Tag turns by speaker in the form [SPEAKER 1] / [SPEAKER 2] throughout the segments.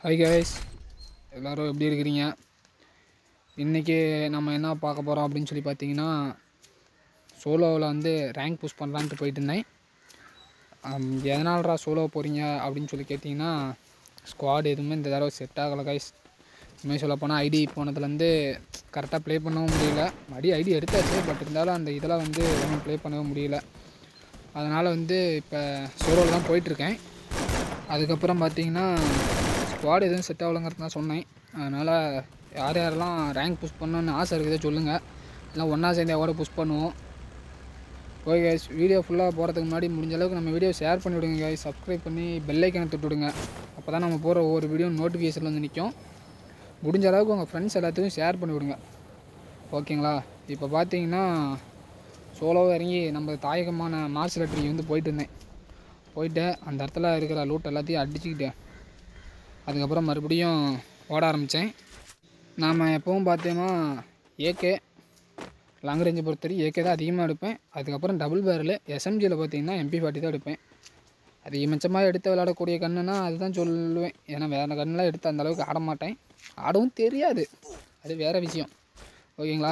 [SPEAKER 1] Hi guys எல்லோரும் எப்படி இருக்கிறீங்க இன்றைக்கி நம்ம என்ன பார்க்க போகிறோம் அப்படின்னு சொல்லி பார்த்தீங்கன்னா சோலோவில் வந்து ரேங்க் புஷ் பண்ணலான்ட்டு போயிட்டு இருந்தேன் ஆம், எதனாலடா சோலோ போகிறீங்க அப்படின்னு சொல்லி கேட்டிங்கன்னா ஸ்குவாட் எதுவுமே இந்த தடவை செட் ஆகலை கைஸ் உண்மையை சொல்ல போனால் ஐடி போனதுலேருந்து கரெக்டாக ப்ளே பண்ணவும் முடியல மறுபடி ஐடி எடுத்தாச்சு பட் இருந்தாலும் அந்த இதெல்லாம் வந்து ஒன்றும் ப்ளே பண்ணவும் முடியல அதனால் வந்து இப்போ சோலோவில் தான் போயிட்டுருக்கேன் அதுக்கப்புறம் பார்த்தீங்கன்னா ஸ்குவாட் எதுவும் செட் ஆகலைங்கிறது தான் சொன்னேன் அதனால் யார் யாரெல்லாம் ரேங்க் புஷ் பண்ணணும்னு ஆசை இருக்குதோ சொல்லுங்கள் இல்லை ஒன்றா சேர்ந்தா கூட புஷ் பண்ணுவோம் ஓகே கைஸ் வீடியோ ஃபுல்லாக போகிறதுக்கு முன்னாடி முடிஞ்ச அளவுக்கு நம்ம வீடியோ ஷேர் பண்ணி விடுங்க கைஸ் சப்ஸ்கிரைப் பண்ணி பெல் ஐக்கனை தொட்டு விடுங்க அப்போ தான் நம்ம போகிற ஒவ்வொரு வீடியோ நோட்டிஃபிகேஷனில் வந்து நிற்கும் முடிஞ்ச அளவுக்கு உங்கள் ஃப்ரெண்ட்ஸ் எல்லாத்துக்கும் ஷேர் பண்ணி விடுங்க ஓகேங்களா இப்போ பார்த்தீங்கன்னா சோலோவாக இறங்கி நம்ம தாயகமான மார்ஷல் ட்ரீ வந்து போயிட்டு இருந்தேன் போயிட்டு அந்த இடத்துல இருக்கிற லூட் எல்லாத்தையும் அடிச்சுக்கிட்டேன் அதுக்கப்புறம் மறுபடியும் ஓட ஆரம்பித்தேன் நாம் எப்பவும் பார்த்தோமா ஏகே லாங் ரேஞ்சை பொறுத்தவரைக்கும் ஏகே தான் அதிகமாக எடுப்பேன் அதுக்கப்புறம் டபுள் பேரில் எஸ்எம்ஜியில் பார்த்தீங்கன்னா எம்பி ஃபார்ட்டி தான் எடுப்பேன் அதிகபட்சமாக எடுத்து விளையாடக்கூடிய கண்ணுனா அதுதான் சொல்லுவேன் ஏன்னா வேறு கண்ணெலாம் எடுத்து அந்த அளவுக்கு ஆட மாட்டேன் ஆடவும் தெரியாது அது வேறு விஷயம் ஓகேங்களா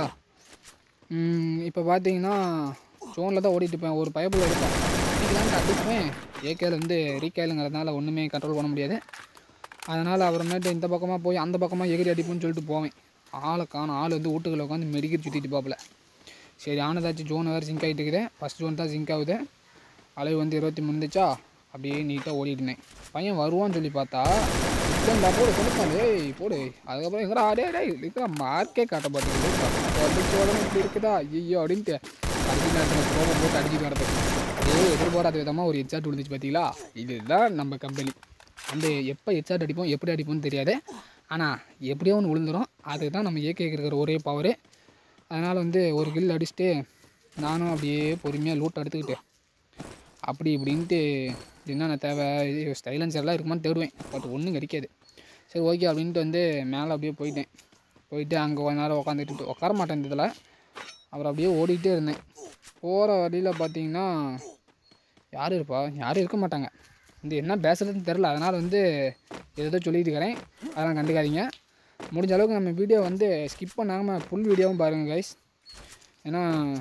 [SPEAKER 1] இப்போ பார்த்தீங்கன்னா ஜோனில் தான் ஓடிட்டு இருப்பேன் ஒரு பயப்புல எடுப்பேன் அடிக்கலான்ட்டு அடிப்பேன் ஏகேல வந்து ரீகேலுங்கிறதுனால ஒன்றுமே கண்ட்ரோல் பண்ண முடியாது அதனால் அப்புறமேட்டு இந்த பக்கமாக போய் அந்த பக்கமாக எகிரி அடிப்போம்னு சொல்லிட்டு போவேன் ஆளை காணும் ஆள் வந்து வீட்டுக்குள்ள உட்காந்து மெடிக்கல் சுற்றிட்டு பாப்பில் சரி ஆனதாச்சும் ஜோன் வேறு சிங்க் ஆகிட்டு இருக்குது ஃபஸ்ட் ஜோன் தான் சிங்க் ஆகுது அளவு வந்து இருபத்தி முடிஞ்சிச்சா அப்படியே நீட்டாக ஓடிட்டுனேன் பையன் வருவான்னு சொல்லி பார்த்தா இல்லைண்டா போடு கொடுத்தான் டேய் போடு அதுக்கப்புறம் எங்கடா டே டேய் இருக்கிற மார்க்கே காட்ட மாட்டேங்குது உடனே இப்படி இருக்குதா ஐயோ அப்படின்ட்டு அடிச்சு நேரத்தில் கோபம் போட்டு அடிச்சுட்டு வரது அதே எதிர்பாராத விதமாக ஒரு ஹெட்ஷாட் விழுந்துச்சு பார்த்தீங்களா இதுதான் நம்ம கம்பெனி அந்த எப்போ ஹெட்ஷாட் அடிப்போம் எப்படி அடிப்போம்னு தெரியாது ஆனால் எப்படியோ ஒன்று விழுந்துடும் அதுதான் நம்ம ஏகே இருக்கிற ஒரே பவரு அதனால் வந்து ஒரு கில் அடிச்சுட்டு நானும் அப்படியே பொறுமையாக லூட் எடுத்துக்கிட்டு அப்படி இப்படின்ட்டு என்னென்ன தேவை இது ஸ்டைலன்சர்லாம் இருக்குமான்னு தேடுவேன் பட் ஒன்றும் கிடைக்காது சரி ஓகே அப்படின்ட்டு வந்து மேலே அப்படியே போயிட்டேன் போயிட்டு அங்கே கொஞ்ச நேரம் உட்காந்துட்டு உட்கார மாட்டேன் இந்த இதில் அப்புறம் அப்படியே ஓடிக்கிட்டே இருந்தேன் போகிற வழியில் பார்த்தீங்கன்னா யாரும் இருப்பா யாரும் இருக்க மாட்டாங்க இந்த என்ன பேசுறதுன்னு தெரில அதனால் வந்து ஏதோ சொல்லிட்டு இருக்கிறேன் அதெல்லாம் கண்டுக்காதீங்க முடிஞ்ச அளவுக்கு நம்ம வீடியோ வந்து ஸ்கிப் பண்ணாமல் ஃபுல் வீடியோவும் பாருங்கள் கைஸ் ஏன்னா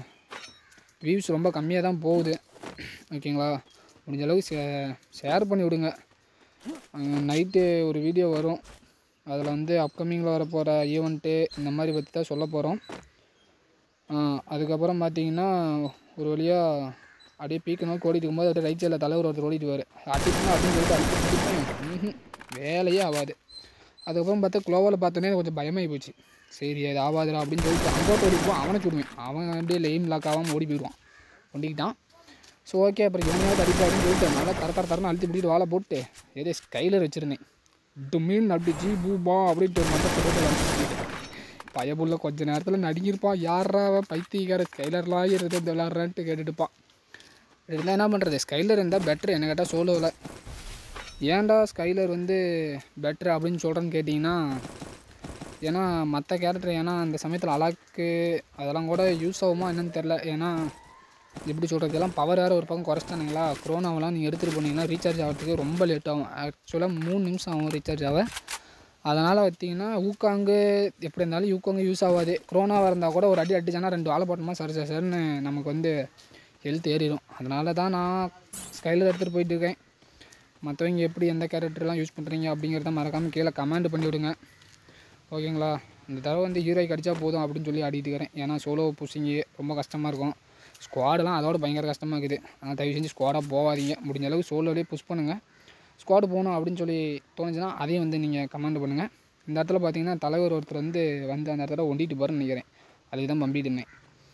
[SPEAKER 1] வியூஸ் ரொம்ப கம்மியாக தான் போகுது ஓகேங்களா முடிஞ்ச அளவுக்கு ஷே ஷேர் பண்ணி விடுங்க நைட்டு ஒரு வீடியோ வரும் அதில் வந்து அப்கமிங்கில் வரப்போகிற ஈவெண்ட்டு இந்த மாதிரி பற்றி தான் சொல்ல போகிறோம் அதுக்கப்புறம் பார்த்தீங்கன்னா ஒரு வழியாக அப்படியே பீக்கு நோக்கி ஓடிட்டு இருக்கும்போது அப்படியே ரைட் சைடில் தலைவர் ஒருத்தர் ஓடிட்டு வரு அடிக்கணும் அப்படின்னு சொல்லிட்டு அடிச்சு பிடிப்பேன் ம்ஹும். வேலையே ஆகாது அதுக்கப்புறம் பார்த்தா குளோவில் பார்த்தோன்னே கொஞ்சம் பயமாகி போச்சு சரி அது ஆகாதுடா அப்படின்னு சொல்லிட்டு அங்கோட்டு ஓடிப்போம் அவனை சுடுவேன் அவன் அப்படியே லைம் லாக் ஆகாமல் ஓடி போயிடுவான் கொண்டிக்கிட்டான் ஸோ ஓகே அப்புறம் இவனையாவது அடிப்பா அப்படின்னு சொல்லிட்டு நல்லா தர தர தரன்னு அழுத்தி பிடிட்டு வாழை போட்டு ஏதோ ஸ்கைலர் வச்சுருந்தேன் மீன் அப்படி ஜி பூபா அப்படின்ட்டு ஒரு மட்டத்தை போட்டு வந்து பயபுள்ள கொஞ்ச நேரத்தில் நடுங்கியிருப்பான் யாரா அவன் பைத்தியக்கார ஸ்கைலர்லாம் இருந்து விளாட்றான்ட்டு கேட்டுட்டுப்பான் இருந்தால் என்ன பண்ணுறது ஸ்கைலர் இருந்தால் பெட்ரு என்ன கேட்டால் சோலோவில் ஏன்டா ஸ்கைலர் வந்து பெட்ரு அப்படின்னு சொல்கிறேன்னு கேட்டிங்கன்னா ஏன்னா மற்ற கேரக்டர் ஏன்னா அந்த சமயத்தில் அலாக்கு அதெல்லாம் கூட யூஸ் ஆகுமா என்னன்னு தெரில ஏன்னா எப்படி சொல்கிறது எல்லாம் பவர் வேறு ஒரு பக்கம் குறைச்சிட்டானுங்களா க்ரோனாவெல்லாம் நீங்கள் எடுத்துகிட்டு போனீங்கன்னா ரீசார்ஜ் ஆகிறதுக்கு ரொம்ப லேட் ஆகும் ஆக்சுவலாக மூணு நிமிஷம் ஆகும் ரீசார்ஜ் ஆக அதனால் பார்த்தீங்கன்னா ஊக்காங்கு எப்படி இருந்தாலும் யூக்காங்கு யூஸ் ஆகாது க்ரோனாவாக இருந்தால் கூட ஒரு அடி அடிச்சானா ரெண்டு வாழை போட்டோமா சரி சரி சரின்னு நமக்கு வந்து ஹெல்த் ஏறிடும் அதனால தான் நான் ஸ்கைலர் எடுத்துகிட்டு போயிட்டு இருக்கேன் மற்றவங்க எப்படி எந்த கேரக்டர்லாம் யூஸ் பண்ணுறீங்க அப்படிங்கிறத மறக்காமல் கீழே கமெண்ட் பண்ணி விடுங்க ஓகேங்களா இந்த தடவை வந்து ஹீரோய்க்கு அடித்தா போதும் அப்படின்னு சொல்லி ஆடிட்டு இருக்கிறேன் ஏன்னா சோலோ புஷிங்கு ரொம்ப கஷ்டமாக இருக்கும் ஸ்குவாடெலாம் அதோட பயங்கர கஷ்டமாக இருக்குது ஆனால் தயவு செஞ்சு ஸ்குவாடாக போகாதீங்க முடிஞ்ச அளவுக்கு சோலோலேயே புஷ் பண்ணுங்கள் ஸ்குவாடு போகணும் அப்படின்னு சொல்லி தோணுச்சுன்னா அதையும் வந்து நீங்கள் கமெண்ட் பண்ணுங்கள் இந்த இடத்துல பார்த்தீங்கன்னா தலைவர் ஒருத்தர் வந்து வந்து அந்த இடத்துல ஒண்டிட்டு போகிறேன்னு நினைக்கிறேன் அதுக்கு தான் பம்பிட்டு இருந்தேன்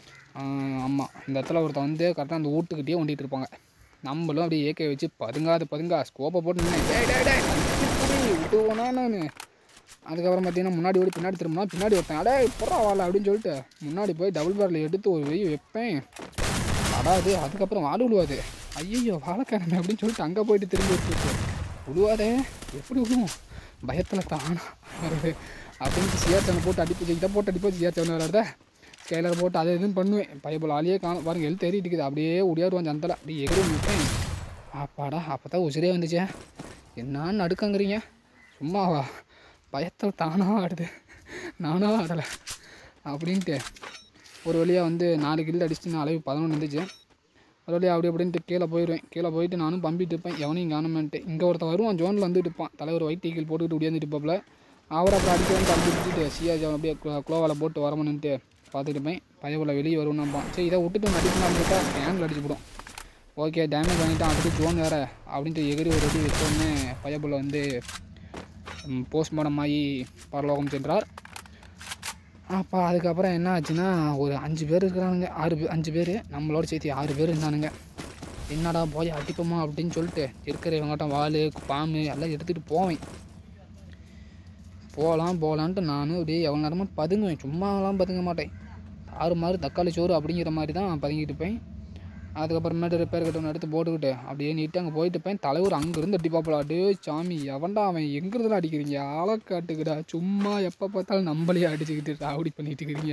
[SPEAKER 1] ஆமாம் இந்த இடத்துல ஒருத்தன் வந்து கரெக்டாக அந்த வீட்டுக்கிட்டே ஒண்டிட்டு இருப்பாங்க நம்மளும் அப்படியே ஏக்கை வச்சு பதுங்காது பதுங்கா ஸ்கோப்பை போட்டு நின்னேன் டேய் டேய் டேய் விட்டு போனா நான் அதுக்கப்புறம் பார்த்தீங்கன்னா முன்னாடி ஓடி பின்னாடி திரும்பினா பின்னாடி ஒருத்தன் அடே புறா வாழ அப்படின்னு சொல்லிட்டு முன்னாடி போய் டபுள் பேரில் எடுத்து ஒரு வெய் வைப்பேன் அடாது அதுக்கப்புறம் வாடு விழுவாது ஐயோ வாழைக்காரமே அப்படின்னு சொல்லிட்டு அங்கே போயிட்டு திரும்பி வச்சுட்டு விழுவாதே எப்படி விழுவும் பயத்தில் தானா வருது அப்படின்ட்டு சிஆர்ச்சனை போட்டு அடிப்பு இதை போட்டு அடிப்போம் சிஆர்ச்சனை வராத ஸ்கேலர் போட்டு அதை இதுன்னு பண்ணுவேன் பயபோல் ஆளியே காணும் பாருங்க எழுத்து ஏறிட்டு இருக்குது அப்படியே உடையாடுவான் சந்தல அப்படியே எகிரி நிற்பேன் அப்பாடா அப்போ தான் உசிரே வந்துச்சே என்ன நடுக்கங்கிறீங்க சும்மாவா பயத்தில் தானாக ஆடுது நானும் ஆடலை அப்படின்ட்டு ஒரு வழியாக வந்து நாலு கில் அடிச்சுட்டு நான் அளவு பதினொன்று இருந்துச்சு ஒரு வழியாக அப்படி அப்படின்ட்டு கீழே போயிடுவேன் கீழே போயிட்டு நானும் பம்பிட்டு இருப்பேன் எவனையும் காணுமேன்ட்டு இங்கே ஒருத்தன் வருவான் ஜோனில் வந்துட்டு இருப்பான் தலைவர் ஒயிட் டீக்கில் போட்டுக்கிட்டு ஒடியாந்துட்டு இருப்பாப்புல அவர் அப்புறம் அடிக்க வந்து அடிச்சு விட்டுட்டு சிஆர் ஜவன் அப்படியே குளோவால் போட்டு வரமனுன்ட்டு பார்த்துட்டு இருப்பேன் பையக்குள்ள வெளியே வருவோம் நம்பான் சரி இதை விட்டுட்டு அடிக்கணும் அப்படின்ட்டா ஹேண்டில் அடிச்சு போடும் ஓகே டேமேஜ் வாங்கிட்டான் அடுத்து ஜோன் வேறு அப்படின்ட்டு எகிரி ஒரு அடி வச்சோடனே பையப்புள்ள வந்து போஸ்ட்மார்ட்டம் ஆகி பரலோகம் சென்றார் அப்போ அதுக்கப்புறம் என்ன ஆச்சுன்னா ஒரு அஞ்சு பேர் இருக்கிறானுங்க ஆறு பேர் அஞ்சு பேர் நம்மளோட சேர்த்து ஆறு பேர் இருந்தானுங்க என்னடா போய் அடிப்போமா அப்படின்னு சொல்லிட்டு இருக்கிற இவங்ககிட்ட வாள் பாம்பு எல்லாம் எடுத்துகிட்டு போவேன் போகலாம் போகலான்ட்டு நானும் அப்படியே எவ்வளோ நேரமாக பதுங்குவேன் சும்மாலாம் பதுங்க மாட்டேன் ஆறு மாதிரி தக்காளி சோறு அப்படிங்கிற மாதிரி தான் பதுங்கிட்டு இருப்பேன் அதுக்கப்புறமேட்டு ரிப்பேர் கட்ட ஒன்று எடுத்து போட்டுக்கிட்டு அப்படியே நீட்டு அங்கே போயிட்டு இருப்பேன் தலைவர் அங்கேருந்து அடிப்பாப்புல அடே சாமி எவன்டா அவன் எங்கிருந்துல அடிக்கிறீங்க ஆளை காட்டுக்குடா சும்மா எப்போ பார்த்தாலும் நம்மளையே அடிச்சுக்கிட்டு ராவடி பண்ணிட்டு இருக்கிறீங்க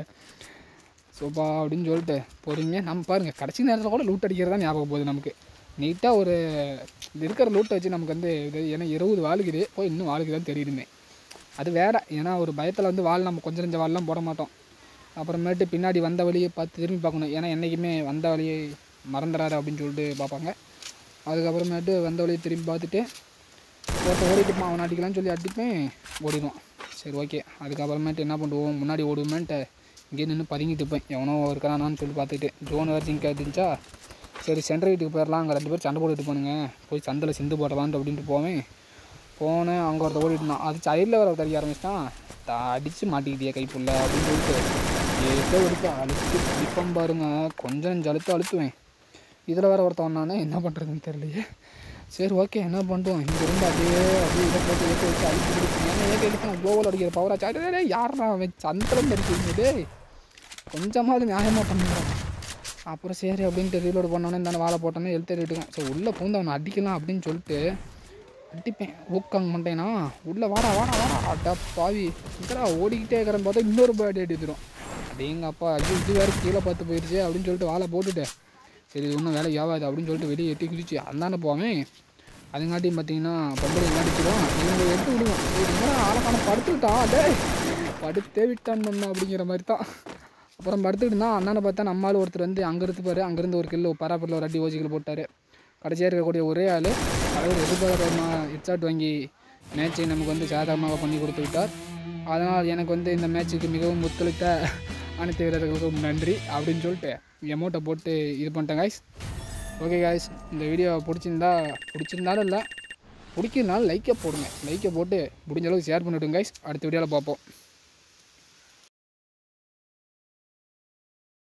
[SPEAKER 1] சோப்பா அப்படின்னு சொல்லிட்டு பொறுமையாக நம்ம பாருங்கள் கடைசி நேரத்தில் கூட லூட் அடிக்கிறது தான் ஞாபகம் போகுது நமக்கு நீட்டாக ஒரு இது இருக்கிற லூட்டை வச்சு நமக்கு வந்து இது ஏன்னா இருபது வாளுக்குது போய் இன்னும் வாளுக்கு தான் தெரியுதுமே அது வேற ஏன்னா ஒரு பயத்தில் வந்து வாள் நம்ம கொஞ்சம் கொஞ்சம் வாள்லாம் போட மாட்டோம் அப்புறமேட்டு பின்னாடி வந்த வழியை பார்த்து திரும்பி பார்க்கணும் ஏன்னா என்றைக்குமே வந்த வழியை மறந்துடாரு அப்படின்னு சொல்லிட்டு பார்ப்பாங்க அதுக்கப்புறமேட்டு வந்த வழியை திரும்பி பார்த்துட்டு ஒருத்தன் ஓடிட்டுப்பான் அவன் அடிக்கலாம்னு சொல்லி அடிப்பேன் ஓடிடுவான் சரி ஓகே அதுக்கப்புறமேட்டு என்ன பண்ணுவோம் முன்னாடி ஓடுவோமேன்ட்டு இங்கே நின்று பதுங்கிட்டு இருப்பேன் எவனோ இருக்கிறானான்னு சொல்லி பார்த்துட்டு ஜோன் வேறு ஜிங்க் இருந்துச்சா சரி சென்ட்ரல் வீட்டுக்கு போயிடலாம் அங்கே ரெண்டு பேர் சண்டை போட்டுட்டு போனுங்க போய் சந்தில் சிந்து போடலான்ட்டு அப்படின்ட்டு போவேன் போனேன் அங்கே ஒருத்த ஓடிட்டு இருந்தான் அது சைடில் வர தடிக்க ஆரம்பிச்சிட்டான் தா அடித்து மாட்டிக்கிட்டியா கைப்புள்ள அப்படின்னு சொல்லிட்டு ஏதோ எடுத்து அழுத்து அடிப்பம் பாருங்க கொஞ்சம் நெஞ்சு அழுத்து அழுத்துவேன் இதில் வேறு ஒருத்தன் நானே என்ன பண்ணுறதுன்னு தெரியலையே சரி ஓகே என்ன பண்ணுறோம் இங்கே இருந்து அப்படியே அப்படியே இதை போட்டு ஏற்ற வச்சு அழுத்தி கொடுப்பேன் ஏன்னா ஏற்ற எடுத்து குளோவில் அடிக்கிற பவரா சாட்டே யாரா அவன் சந்திரம் அடிக்கிறீங்க டேய் கொஞ்சமாவது நியாயமாக பண்ணுறேன் அப்புறம் சரி அப்படின்ட்டு ரீலோடு பண்ணோன்னே இந்த வாழை போட்டோன்னே எழுத்து எடுத்துக்கேன் சரி உள்ளே பூந்து அவனை அடிக்கலாம் அப்படின்னு சொல்லிட்டு அடிப்பேன் ஊக்காங்க மாட்டேனா உள்ளே வாடா வாடா வாடா அடா பாவி இங்கடா ஓடிக்கிட்டே இருக்கிறேன்னு பார்த்தா இன்னொரு பேர்டு எடுத்துடும் அப்படிங்க அப்பா ஐயோ இது வேறு கீழே பார்த்து போயிடுச்சு அப்படின்னு சொல்லிட்டு வாழை போட்டுட்டேன் சரி இது ஒன்றும் வேலைக்கு ஆகாது அப்படின்னு சொல்லிட்டு வெளியே எட்டி குதிச்சு அந்தாண்ட போவேன் அதுங்காட்டியும் பார்த்தீங்கன்னா பொம்பளை அடிச்சிடும் இவங்க எடுத்து விடுவோம் சரி என்னடா ஆளக்கான படுத்துக்கிட்டா டேய் படுத்தே விட்டான் பண்ண அப்படிங்கிற மாதிரி தான் அப்புறம் படுத்துக்கிட்டு இருந்தான் அண்ணனை பார்த்தா நம்மளால் ஒருத்தர் வந்து அங்கே இருந்து பாரு அங்கேருந்து ஒரு கிலோ பராப்பில் ஒரு அடி ஓஜிக்கில் போட்டார் கடைசியாக இருக்கக்கூடிய ஒரே ஆள் தலைவர் எதிர்பார்க்கமாக ஹெட்ஷாட் வாங்கி மேட்சை நமக்கு வந்து சாதகமாக பண்ணி கொடுத்து விட்டார் அதனால் எனக்கு வந்து இந்த மேட்சுக்கு மிகவும் ஒத்துழைத்த அனைத்து வீரர்களுக்கும் நன்றி அப்படின்னு சொல்லிட்டு எமௌண்ட்டை போட்டு இது பண்ணிட்டேன் காய்ஸ் ஓகே காய்ஸ் இந்த வீடியோ பிடிச்சிருந்தா பிடிச்சிருந்தாலும் இல்லை பிடிக்கிறதுனால லைக்கை போடுங்க லைக்கை போட்டு முடிஞ்ச அளவுக்கு ஷேர் பண்ணிவிடுங்க காய்ஸ் அடுத்த வீடியோவில் பார்ப்போம்